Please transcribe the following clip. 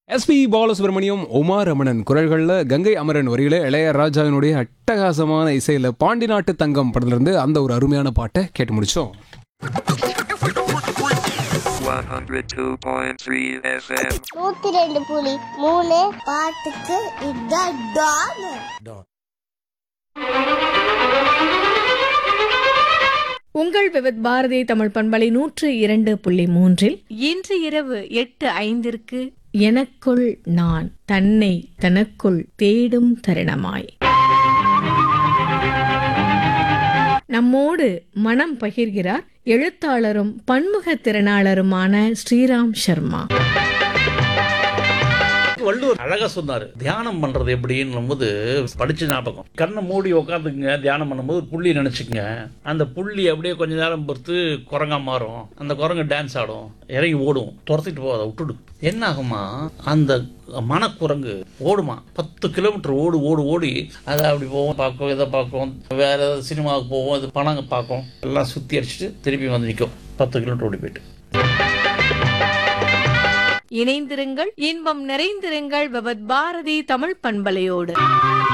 SP Balasubramaniam Uma Ramanan குரல்களில் கங்கை அமரன் வரியில இளையராஜாவினுடைய அட்டகாசமான இசையில பாண்டி நாட்டு தங்கம் படத்துல இருந்து அந்த ஒரு அருமையான பாட்டை கேட்டு முடிச்சோம் 102.3 FM. நூத்தி ரெண்டு புலி மூணு பாட்டுக்கு இதான் டான் உங்கள் விவித் பாரதி தமிழ் பண்பலை நூற்று இரண்டு புள்ளி மூன்றில் இன்று இரவு எட்டு ஐந்திற்கு எனக்குள் நான் தன்னை தனக்குள் தேடும் தருணமாய் நம்மோடு மனம் பகிர்கிறார் எழுத்தாளரும் பன்முக திறனாளருமான ஸ்ரீராம் சர்மா வள்ளுவர் அழகா சொன்னாரு தியானம் பண்றது எப்படின்னும் போது படிச்ச ஞாபகம் கண்ணை மூடி உட்காந்துக்குங்க தியானம் பண்ணும்போது ஒரு புள்ளி நினைச்சுக்கங்க அந்த புள்ளி அப்படியே கொஞ்ச நேரம் பொறுத்து குரங்கா மாறும் அந்த குரங்கு டான்ஸ் ஆடும் இறங்கி ஓடும் துரத்திட்டு போகாத விட்டுடு என்ன ஆகுமா அந்த மனக்குரங்கு ஓடுமா பத்து கிலோமீட்டர் ஓடு ஓடு ஓடி அதை அப்படி போவோம் பார்க்கும் இதை பார்க்கும் வேற ஏதாவது சினிமாவுக்கு போவோம் இது பணங்க பார்க்கும் எல்லாம் சுத்தி அடிச்சுட்டு திருப்பி வந்து நிற்கும் பத்து கிலோமீட்டர் ஓடி போயிட்டு இணைந்திருங்கள் இன்பம் நிறைந்திருங்கள் விவத் பாரதி தமிழ் பண்பலையோடு